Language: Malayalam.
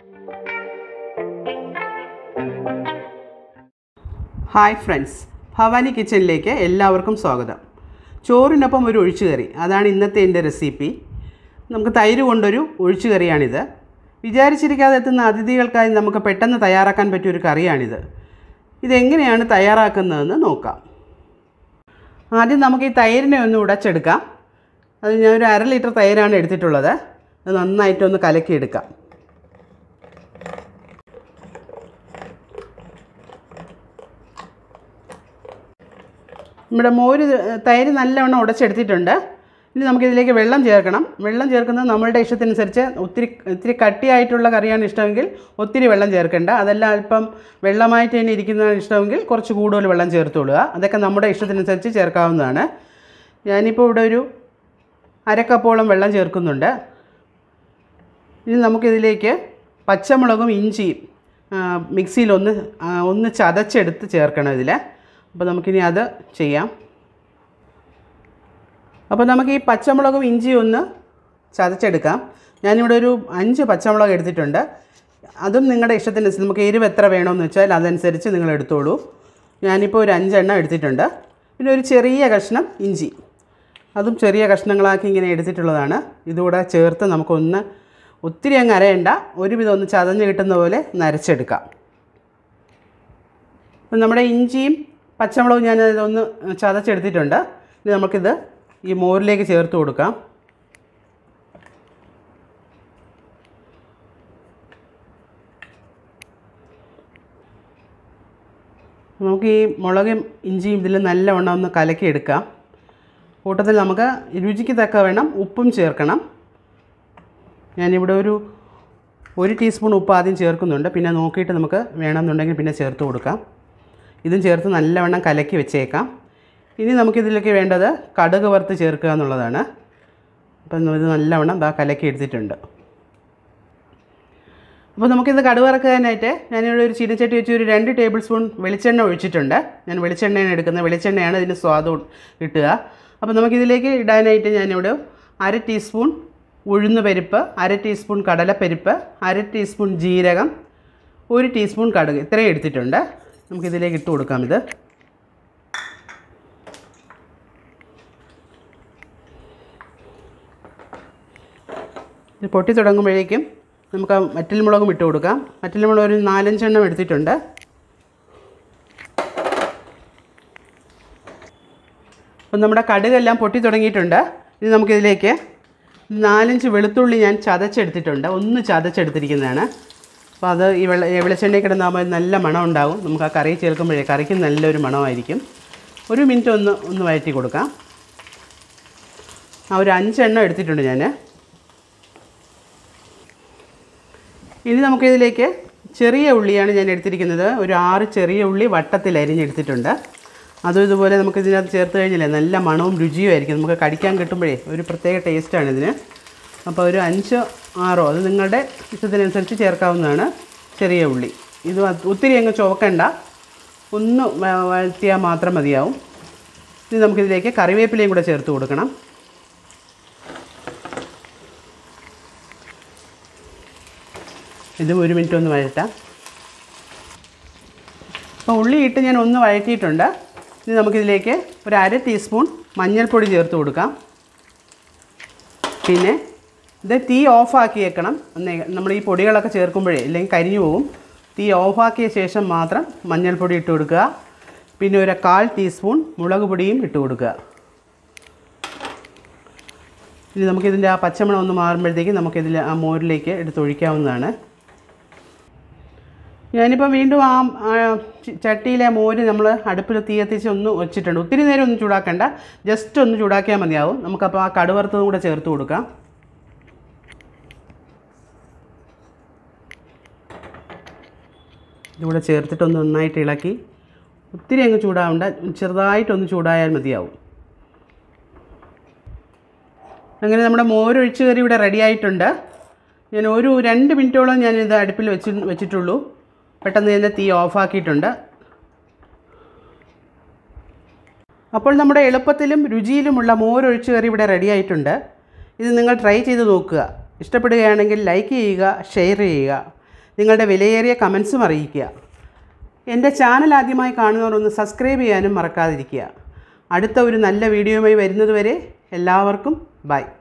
ഹായ് ഫ്രണ്ട്സ് ഭവാനി കിച്ചണിലേക്ക് എല്ലാവർക്കും സ്വാഗതം ചോറിനൊപ്പം ഒരു ഒഴിച്ചുകറി അതാണ് ഇന്നത്തെ എൻ്റെ റെസിപ്പി നമുക്ക് തൈര് കൊണ്ടൊരു ഒഴിച്ചുകറിയാണിത് വിചാരിച്ചിരിക്കാതെ എത്തുന്ന അതിഥികൾക്കായി നമുക്ക് പെട്ടെന്ന് തയ്യാറാക്കാൻ പറ്റിയ ഒരു കറിയാണിത് ഇതെങ്ങനെയാണ് തയ്യാറാക്കുന്നതെന്ന് നോക്കാം ആദ്യം നമുക്ക് ഈ തൈരിനെ ഒന്ന് ഉടച്ചെടുക്കാം അത് ഞാൻ ഒരു അര ലിറ്റർ തൈരാണ് എടുത്തിട്ടുള്ളത് അത് നന്നായിട്ടൊന്ന് കലക്കിയെടുക്കാം നമ്മുടെ മോര് തൈര് നല്ലവണ്ണം ഉടച്ചെടുത്തിട്ടുണ്ട് ഇനി നമുക്കിതിലേക്ക് വെള്ളം ചേർക്കണം വെള്ളം ചേർക്കുന്നത് നമ്മളുടെ ഇഷ്ടത്തിനനുസരിച്ച് ഒത്തിരി ഇത്തിരി കട്ടിയായിട്ടുള്ള കറിയാണ് ഇഷ്ടമെങ്കിൽ ഒത്തിരി വെള്ളം ചേർക്കേണ്ട അതല്ല അല്പം വെള്ളമായിട്ട് തന്നെ ഇരിക്കുന്നതാണ് ഇഷ്ടമെങ്കിൽ കുറച്ച് കൂടുതൽ വെള്ളം ചേർത്തുകൊള്ളുക അതൊക്കെ നമ്മുടെ ഇഷ്ടത്തിനനുസരിച്ച് ചേർക്കാവുന്നതാണ് ഞാനിപ്പോൾ ഇവിടെ ഒരു അരക്കപ്പോളം വെള്ളം ചേർക്കുന്നുണ്ട് ഇനി നമുക്കിതിലേക്ക് പച്ചമുളകും ഇഞ്ചിയും ആ, മിക്സിയിൽ ഒന്ന് ആ, ഒന്ന് ചതച്ചെടുത്ത് ചേർക്കണം ഇതിൽ അപ്പോൾ നമുക്കിനി അത് ചെയ്യാം അപ്പോൾ നമുക്ക് ഈ പച്ചമുളകും ഇഞ്ചിയും ഒന്ന് ചതച്ചെടുക്കാം ഞാനിവിടെ ഒരു അഞ്ച് പച്ചമുളക് എടുത്തിട്ടുണ്ട് അതും നിങ്ങളുടെ ഇഷ്ടത്തിനനുസരിച്ച് നമുക്ക് എരിവ് എത്ര വേണമെന്ന് വെച്ചാൽ അതനുസരിച്ച് നിങ്ങൾ എടുത്തോളൂ ഞാനിപ്പോൾ ഒരു അഞ്ചെണ്ണം എടുത്തിട്ടുണ്ട് പിന്നെ ഒരു ചെറിയ കഷ്ണം ഇഞ്ചി അതും ചെറിയ കഷ്ണങ്ങളാക്കി ഇങ്ങനെ എടുത്തിട്ടുള്ളതാണ് ഇതുകൂടെ ചേർത്ത് നമുക്കൊന്ന് ഒത്തിരി അങ്ങ് അരയണ്ട ഒരുവിധം ഒന്ന് ചതഞ്ഞ് കിട്ടുന്ന പോലെ നരച്ചെടുക്കാം അപ്പം നമ്മുടെ ഇഞ്ചിയും പച്ചമുളകും ഞാൻ ഒന്ന് ചതച്ചെടുത്തിട്ടുണ്ട് ഇനി നമുക്കിത് ഈ മോരിലേക്ക് ചേർത്ത് കൊടുക്കാം നമുക്ക് ഈ മുളകും ഇഞ്ചിയും ഇതിൽ നല്ലവണ്ണം ഒന്ന് കലക്കിയെടുക്കാം കൂട്ടത്തിൽ നമുക്ക് രുചിക്ക് തക്ക വേണം ഉപ്പും ചേർക്കണം ഞാനിവിടെ ഒരു ഒരു ടീസ്പൂൺ ഉപ്പ് ആദ്യം ചേർക്കുന്നുണ്ട് പിന്നെ നോക്കിയിട്ട് നമുക്ക് വേണമെന്നുണ്ടെങ്കിൽ പിന്നെ ചേർത്ത് കൊടുക്കാം ഇതും ചേർത്ത് നല്ലവണ്ണം കലക്കി വെച്ചേക്കാം ഇനി നമുക്കിതിലേക്ക് വേണ്ടത് കടുക് വറുത്ത് ചേർക്കുക എന്നുള്ളതാണ് അപ്പം ഇത് നല്ലവണ്ണം ദാ കലക്കി എടുത്തിട്ടുണ്ട് അപ്പോൾ നമുക്കിത് കടുക് വറക്കാനായിട്ട് ഞാനിവിടെ ഒരു ചീനച്ചട്ടി വെച്ച് ഒരു രണ്ട് ടേബിൾ സ്പൂൺ വെളിച്ചെണ്ണ ഒഴിച്ചിട്ടുണ്ട് ഞാൻ വെളിച്ചെണ്ണയാണ് എടുക്കുന്നത് വെളിച്ചെണ്ണയാണ് ഇതിന് സ്വാദം കിട്ടുക അപ്പോൾ നമുക്കിതിലേക്ക് ഇടാനായിട്ട് ഞാനിവിടെ അര ടീസ്പൂൺ ഉഴുന്ന് പരിപ്പ് അര ടീസ്പൂൺ കടലപ്പരിപ്പ് അര ടീസ്പൂൺ ജീരകം ഒരു ടീസ്പൂൺ കടുക് ഇത്രയും എടുത്തിട്ടുണ്ട് നമുക്കിതിലേക്ക് ഇട്ട് കൊടുക്കാം ഇത് ഇത് പൊട്ടി തുടങ്ങുമ്പോഴേക്കും നമുക്ക് ആ വറ്റൽമുളകും ഇട്ട് കൊടുക്കാം വറ്റൽമുളക് ഒരു നാലഞ്ചെണ്ണം എടുത്തിട്ടുണ്ട് അപ്പം നമ്മുടെ കടുകെല്ലാം പൊട്ടി തുടങ്ങിയിട്ടുണ്ട് ഇനി നമുക്കിതിലേക്ക് നാലഞ്ച് വെളുത്തുള്ളി ഞാൻ ചതച്ചെടുത്തിട്ടുണ്ട് ഒന്ന് ചതച്ചെടുത്തിരിക്കുന്നതാണ് അപ്പോൾ അത് ഈ വെള്ള ഈ വെളിച്ചെണ്ണയിൽ കിടന്നാകുമ്പോൾ നല്ല മണം ഉണ്ടാവും നമുക്ക് ആ കറി ചേർക്കുമ്പോഴേ കറിക്ക് നല്ലൊരു മണമായിരിക്കും ഒരു മിനിറ്റ് ഒന്ന് ഒന്ന് വഴറ്റി കൊടുക്കാം ആ ഒരു അഞ്ചെണ്ണം എടുത്തിട്ടുണ്ട് ഞാൻ ഇനി നമുക്കിതിലേക്ക് ചെറിയ ഉള്ളിയാണ് ഞാൻ എടുത്തിരിക്കുന്നത് ഒരു ആറ് ചെറിയ ഉള്ളി വട്ടത്തിൽ അരിഞ്ഞെടുത്തിട്ടുണ്ട് അതും ഇതുപോലെ നമുക്ക് ഇതിനകത്ത് ചേർത്ത് കഴിഞ്ഞാലേ നല്ല മണവും രുചിയും ആയിരിക്കും നമുക്ക് കടിക്കാൻ കിട്ടുമ്പോഴേ ഒരു പ്രത്യേക ടേസ്റ്റാണ് ഇതിന് അപ്പോൾ ഒരു അഞ്ചോ ആറോ അത് നിങ്ങളുടെ ഇഷ്ടത്തിനനുസരിച്ച് ചേർക്കാവുന്നതാണ് ചെറിയ ഉള്ളി ഇത് അത് ഒത്തിരി അങ്ങ് ചുവക്കണ്ട ഒന്ന് വ- വഴറ്റിയാൽ മാത്രം മതിയാവും ഇനി നമുക്കിതിലേക്ക് കറിവേപ്പിലയും കൂടെ ചേർത്ത് കൊടുക്കണം ഇതും ഒരു മിനിറ്റ് ഒന്ന് വഴറ്റാം അപ്പോൾ ഉള്ളി ഇട്ട് ഞാൻ ഒന്ന് വഴറ്റിയിട്ടുണ്ട് ഇനി നമുക്കിതിലേക്ക് ഒരു അര ടീസ്പൂൺ മഞ്ഞൾപ്പൊടി ചേർത്ത് കൊടുക്കാം പിന്നെ ഇത് തീ ഓഫാക്കി വെക്കണം എന്നേ നമ്മൾ ഈ പൊടികളൊക്കെ ചേർക്കുമ്പോഴേ ഇല്ലെങ്കിൽ കരിഞ്ഞു പോകും തീ ഓഫാക്കിയ ശേഷം മാത്രം മഞ്ഞൾപ്പൊടി ഇട്ട് കൊടുക്കുക പിന്നെ ഒരു കാൽ ടീസ്പൂൺ മുളക് പൊടിയും ഇട്ട് കൊടുക്കുക ഇനി നമുക്കിതിൻ്റെ ആ പച്ചമണം ഒന്ന് മാറുമ്പോഴത്തേക്ക് നമുക്കിതിൽ ആ മോരിലേക്ക് എടുത്തൊഴിക്കാവുന്നതാണ് ഞാനിപ്പോൾ വീണ്ടും ആ ആ ചി- ചട്ടിയിലെ മോര് നമ്മൾ അടുപ്പിൽ തീ കത്തിച്ച് ഒന്ന് വെച്ചിട്ടുണ്ട് ഒത്തിരി നേരം ഒന്നും ചൂടാക്കണ്ട ജസ്റ്റ് ഒന്ന് ചൂടാക്കിയാൽ മതിയാവും നമുക്കപ്പോൾ ആ കടുവറുത്തതും കൂടെ ചേർത്ത് കൊടുക്കാം ഇതുകൂടെ ചേർത്തിട്ടൊന്ന് നന്നായിട്ട് ഇളക്കി ഒത്തിരി അങ്ങ് ചൂടാവണ്ട ചെറുതായിട്ടൊന്ന് ചൂടായാൽ മതിയാവും അങ്ങനെ നമ്മുടെ മോരൊഴിച്ച് കറി ഇവിടെ റെഡി ആയിട്ടുണ്ട് ഞാൻ ഒരു രണ്ട് മിനിറ്റോളം ഞാൻ ഇത് അടുപ്പിൽ വെച്ച് വെച്ചിട്ടുള്ളൂ പെട്ടെന്ന് തന്നെ തീ ഓഫാക്കിയിട്ടുണ്ട് അപ്പോൾ നമ്മുടെ എളുപ്പത്തിലും രുചിയിലുമുള്ള മോരൊഴിച്ച് കറി ഇവിടെ റെഡി ആയിട്ടുണ്ട് ഇത് നിങ്ങൾ ട്രൈ ചെയ്ത് നോക്കുക ഇഷ്ടപ്പെടുകയാണെങ്കിൽ ലൈക്ക് ചെയ്യുക ഷെയർ ചെയ്യുക നിങ്ങളുടെ വിലയേറിയ കമൻസും അറിയിക്കുക എൻ്റെ ചാനൽ ആദ്യമായി കാണുന്നവർ ഒന്ന് സബ്സ്ക്രൈബ് ചെയ്യാനും മറക്കാതിരിക്കുക അടുത്ത ഒരു നല്ല വീഡിയോയുമായി വരുന്നതുവരെ എല്ലാവർക്കും ബൈ